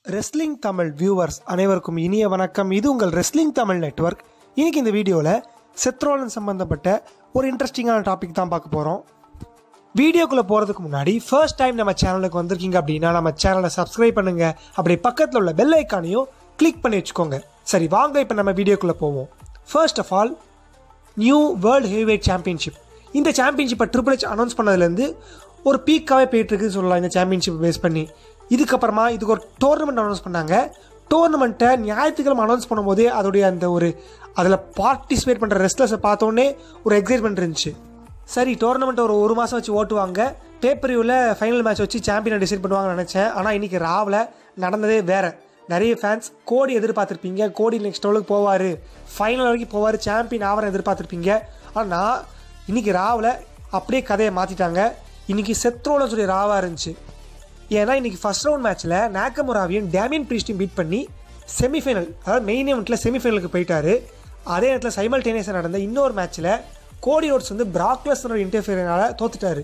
wrestling Tamil viewers அனைவருக்கும் இனிய வணக்கம் இது உங்கள் ரெஸ்லிங் தமிழ் நெட்வொர்க் இன்னைக்கு இந்த வீடியோவில் செத்ரோலன் சம்பந்தப்பட்ட ஒரு இன்ட்ரெஸ்டிங்கான டாபிக் தான் பார்க்க போகிறோம் வீடியோக்குள்ளே போகிறதுக்கு முன்னாடி ஃபர்ஸ்ட் டைம் நம்ம சேனலுக்கு வந்திருக்கீங்க அப்படின்னா நம்ம சேனலை சப்ஸ்கிரைப் பண்ணுங்க அப்படி பக்கத்தில் உள்ள பெல் ஐக்கானையும் கிளிக் பண்ணி வச்சுக்கோங்க சரி வாங்க இப்போ நம்ம வீடியோக்குள்ளே போவோம் first of all new world heavyweight championship இந்த சாம்பியன்ஷிப்பை ட்ரிபிள் ஹெச் அனௌன்ஸ் பண்ணதுலேருந்து ஒரு பீக்காகவே போயிட்டு இருக்குன்னு சொல்லலாம் இந்த சாம்பியன்ஷிப் பேஸ் பண்ணி இதுக்கப்புறமா இதுக்கு ஒரு டோர்னமெண்ட் அனௌன்ஸ் பண்ணாங்க டோர்னமெண்ட்டை ஞாயிற்றுக்கிழமை அனௌன்ஸ் பண்ணும்போது அதோடைய அந்த ஒரு அதில் பார்ட்டிசிபேட் பண்ணுற ரெஸ்லர்ஸை பார்த்தோன்னே ஒரு எக்ஸைட்மெண்ட் இருந்துச்சு சரி டோர்னமெண்ட் ஒரு ஒரு மாதம் வச்சு ஓட்டுவாங்க பேப்பரியூவில் ஃபைனல் மேட்ச் வச்சு சாம்பியனை டிசைட் பண்ணுவாங்கன்னு நினச்சேன் ஆனால் இன்றைக்கி ராவில் நடந்ததே வேறு நிறைய ஃபேன்ஸ் கோடி எதிர்பார்த்துருப்பீங்க கோடி நெக்ஸ்ட் லெவலுக்கு போவார் ஃபைனல் வரைக்கும் போவார் சாம்பியன் ஆவரை எதிர்பார்த்துருப்பீங்க ஆனால் இன்றைக்கி ராவில் அப்படியே கதையை மாற்றிட்டாங்க இன்றைக்கி செத்ரோல சொல்லி ராவாக இருந்துச்சு ஏன்னா இன்றைக்கி ஃபர்ஸ்ட் ரவுண்ட் மேட்ச்சில் நாக்கமுராவையும் டேமியன் ப்ரீஸ்டையும் பீட் பண்ணி செமிஃபைனல் அதாவது மெயின் இவெண்ட்டில் செமிஃபைனலுக்கு போயிட்டாரு அதே நேரத்தில் சைமல்டேனியஸாக நடந்த இன்னொரு மேட்ச்சில் கோடி ரோட்ஸ் வந்து பிராக்லஸ்னோட இன்டர்ஃபியர்னால தோத்துட்டாரு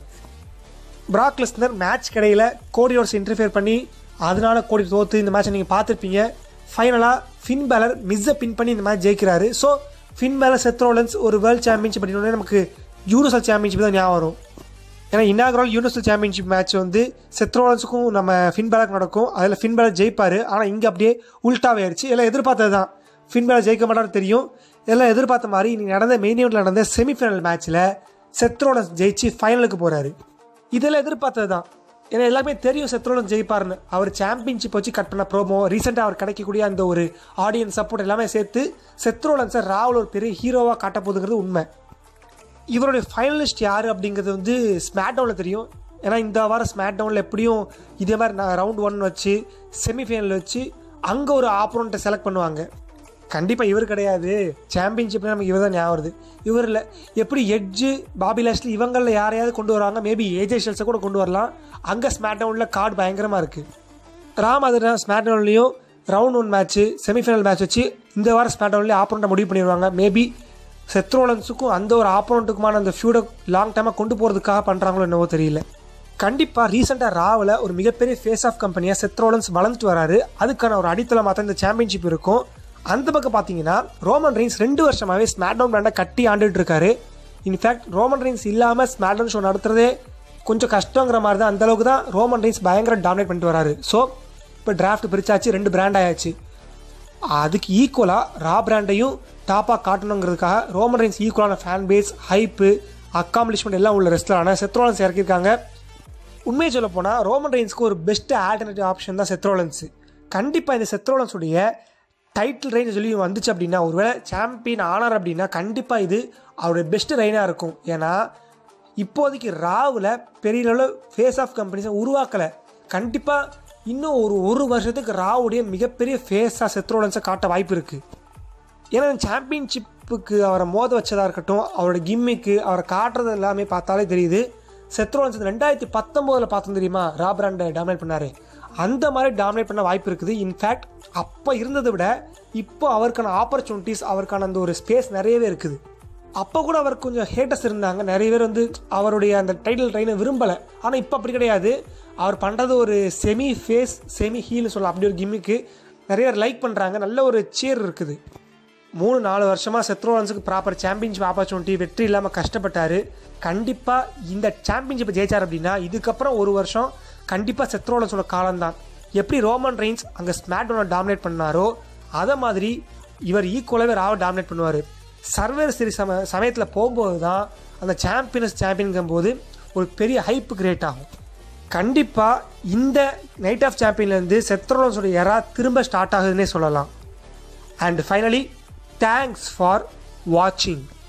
பிராக்லஸ்னர் மேட்ச் கிடையில கோடி ரோட்ஸ் இன்டர்ஃபியர் பண்ணி அதனால கோடி தோத்து இந்த மேட்ச்சை நீங்கள் பார்த்துருப்பீங்க ஃபைனலாக ஃபின் பேலர் மிஸ்ஸை பின் பண்ணி இந்த மேட்ச் ஜெயிக்கிறாரு ஸோ ஃபின் பேலர் செத்ரோலன்ஸ் ஒரு வேர்ல்ட் சாம்பியன்ஷிப் அப்படின்னோடனே நமக்கு யூனிவர்சல் சாம்பியன்ஷிப் தான் ஞாபகம் வரும் ஏன்னா இன்னாகரால் யூனிவர்சல் சாம்பியன்ஷிப் மேட்ச் வந்து செத்ரோலன்ஸுக்கும் நம்ம ஃபின் பேலருக்கு நடக்கும் அதில் ஃபின் பேலர் ஜெயிப்பார் ஆனால் இங்கே அப்படியே உல்ட்டாவே ஆயிடுச்சு எல்லாம் எதிர்பார்த்தது தான் ஃபின் பேலர் ஜெயிக்க மாட்டான்னு தெரியும் எல்லாம் எதிர்பார்த்த மாதிரி இன்னைக்கு நடந்த மெயின் ஈவெண்ட்டில் நடந்த செமிஃபைனல் மேட்ச்சில் செத்ரோலன்ஸ் ஜெயிச்சு ஃபைனலுக்கு போகிறாரு இதெல்லாம் எதிர்பார்த்தது தான் ஏன்னா எல்லாமே தெரியும் செத்ரோலன் ஜெயிப்பார்னு அவர் சாம்பியன்ஷிப் வச்சு கட் பண்ண ப்ரோமோ ரீசெண்டாக அவர் கிடைக்கக்கூடிய அந்த ஒரு ஆடியன்ஸ் சப்போர்ட் எல்லாமே சேர்த்து செத்ரோலன்ஸை ராவல் ஒரு பெரிய ஹீரோவாக காட்ட போகுதுங்கிறது உண்மை இவருடைய ஃபைனலிஸ்ட் யார் அப்படிங்கிறது வந்து ஸ்மாட் டவுனில் தெரியும் ஏன்னா இந்த வாரம் ஸ்மாட் டவுனில் எப்படியும் இதே மாதிரி நான் ரவுண்ட் ஒன் வச்சு செமிஃபைனல் வச்சு அங்கே ஒரு ஆப்போனண்ட்டை செலக்ட் பண்ணுவாங்க கண்டிப்பாக இவர் கிடையாது சாம்பியன்ஷிப் நமக்கு இவர் தான் ஞாபகம் வருது இவர் இல்லை எப்படி எட்ஜு பாபி லாஸ்லி இவங்களில் யாரையாவது கொண்டு வராங்க மேபி ஏஜே ஷெல்ஸை கூட கொண்டு வரலாம் அங்கே ஸ்மாட் டவுனில் கார்டு பயங்கரமாக இருக்குது ராம் அது ஸ்மாட் டவுன்லேயும் round one match semifinal match வச்சு இந்த வாரம் ஸ்மாட் டவுன்லேயே ஆப்போனண்ட்டை முடிவு பண்ணிடுவாங்க மேபி செத்ரோலன்ஸுக்கும் அந்த ஒரு ஆப்போனண்ட்டுக்குமான அந்த ஃபியூடை லாங் டைமாக கொண்டு போகிறதுக்காக பண்ணுறாங்களோ என்னவோ தெரியல கண்டிப்பாக ரீசெண்டாக ராவில் ஒரு மிகப்பெரிய ஃபேஸ் ஆஃப் கம்பெனியாக செத்ரோலன்ஸ் வளர்ந்துட்டு வராரு அதுக்கான ஒரு அடித்தளமாக தான் இந்த சாம்பியன்ஷிப் இருக்கும் அந்த பக்கம் பார்த்தீங்கன்னா ரோமன் ரெயின்ஸ் ரெண்டு வருஷமாகவே ஸ்மாட் டவுன் பிராண்டை கட்டி ஆண்டுட்டு இருக்காரு இன்ஃபேக்ட் ரோமன் ரெயின்ஸ் இல்லாமல் ஸ்மாட் டவுன் ஷோ நடத்துறதே கொஞ்சம் கஷ்டங்கிற மாதிரி தான் அந்தளவுக்கு தான் ரோமன் ரெயின்ஸ் பயங்கர டாமினேட் பண்ணிட்டு வராரு ஸோ இப்போ டிராஃப்ட் பிரிச்சாச்சு ரெண்டு பிராண்ட் ஆயாச்சு அதுக்கு ஈக்குவலாக ரா பிராண்டையும் டாப்பாக காட்டணுங்கிறதுக்காக ரோமன் ரெயின்ஸ் ஈக்குவலான ஃபேன் பேஸ் ஹைப்பு அக்காம்ப்ளிஷ்மெண்ட் எல்லாம் உள்ள ரெஸ்டரான செத்ரோலன்ஸ் இறக்கியிருக்காங்க உண்மையை சொல்ல போனால் ரோமன் ரெயின்ஸ்க்கு ஒரு பெஸ்ட் ஆல்டர்னேட்டிவ் ஆப்ஷன் தான் செத்ரோலன்ஸு கண்டிப்பாக இந்த செத்ரோலன்ஸுடைய டைட்டில் ரெயின் சொல்லி வந்துச்சு அப்படின்னா ஒருவேளை சாம்பியன் ஆனார் அப்படின்னா கண்டிப்பாக இது அவருடைய பெஸ்ட் ரெயினாக இருக்கும் ஏன்னா இப்போதைக்கு ராவில் பெரிய அளவில் ஃபேஸ் ஆஃப் கம்பெனிஸை உருவாக்கலை கண்டிப்பாக இன்னும் ஒரு ஒரு வருஷத்துக்கு ராவுடைய மிகப்பெரிய ஃபேஸாக செத்ரோலன்ஸை காட்ட வாய்ப்பு இருக்குது ஏன்னா சாம்பியன்ஷிப்புக்கு அவரை மோத வச்சதாக இருக்கட்டும் அவரோட கிம்மிக்கு அவரை காட்டுறது எல்லாமே பார்த்தாலே தெரியுது செத்ரோலன்ஸ் ரெண்டாயிரத்தி பத்தொம்போதில் பார்த்தோம் தெரியுமா ரா பிராண்டை டாமினேட் பண்ணார் அந்த மாதிரி டாமினேட் பண்ண வாய்ப்பு இருக்குது இன்ஃபேக்ட் அப்போ இருந்ததை விட இப்போ அவருக்கான ஆப்பர்ச்சுனிட்டிஸ் அவருக்கான அந்த ஒரு ஸ்பேஸ் நிறையவே இருக்குது அப்போ கூட அவருக்கு கொஞ்சம் ஹேட்டர்ஸ் இருந்தாங்க நிறைய பேர் வந்து அவருடைய அந்த டைட்டில் ட்ரெயினை விரும்பலை ஆனால் இப்போ அப்படி கிடையாது அவர் பண்ணுறது ஒரு செமி ஃபேஸ் செமி ஹீல்னு சொல்லலாம் அப்படி ஒரு கிம்மிக்கு நிறைய பேர் லைக் பண்ணுறாங்க நல்ல ஒரு சேர் இருக்குது மூணு நாலு வருஷமாக செத்ரோலன்ஸுக்கு ப்ராப்பர் சாம்பியன்ஷிப் ஆப்பர்ச்சுனிட்டி வெற்றி இல்லாமல் கஷ்டப்பட்டார் கண்டிப்பாக இந்த சாம்பியன்ஷிப்பை ஜெயிச்சார் அப்படின்னா இதுக்கப்புறம் ஒரு வருஷம் கண்டிப்பாக செத்ரோலன்ஸோட காலம்தான் எப்படி ரோமன் ரெயின்ஸ் அங்கே ஸ்மாக்டவுனை டாமினேட் பண்ணாரோ அதை மாதிரி இவர் ஈக்குவலாகவே ராவை டாமினேட் பண்ணுவார் சர்வேர் சீரிஸ் சம சமயத்தில் போகும்போது தான் அந்த சாம்பியன்ஸ் சாம்பியன்கும் போது ஒரு பெரிய ஹைப்பு கிரியேட் ஆகும் கண்டிப்பாக இந்த நைட் ஆஃப் சாம்பியன்லேருந்து செத்ரோலன்ஸோட எரா திரும்ப ஸ்டார்ட் ஆகுதுன்னே சொல்லலாம் அண்ட் ஃபைனலி தேங்க்ஸ் ஃபார் வாட்சிங்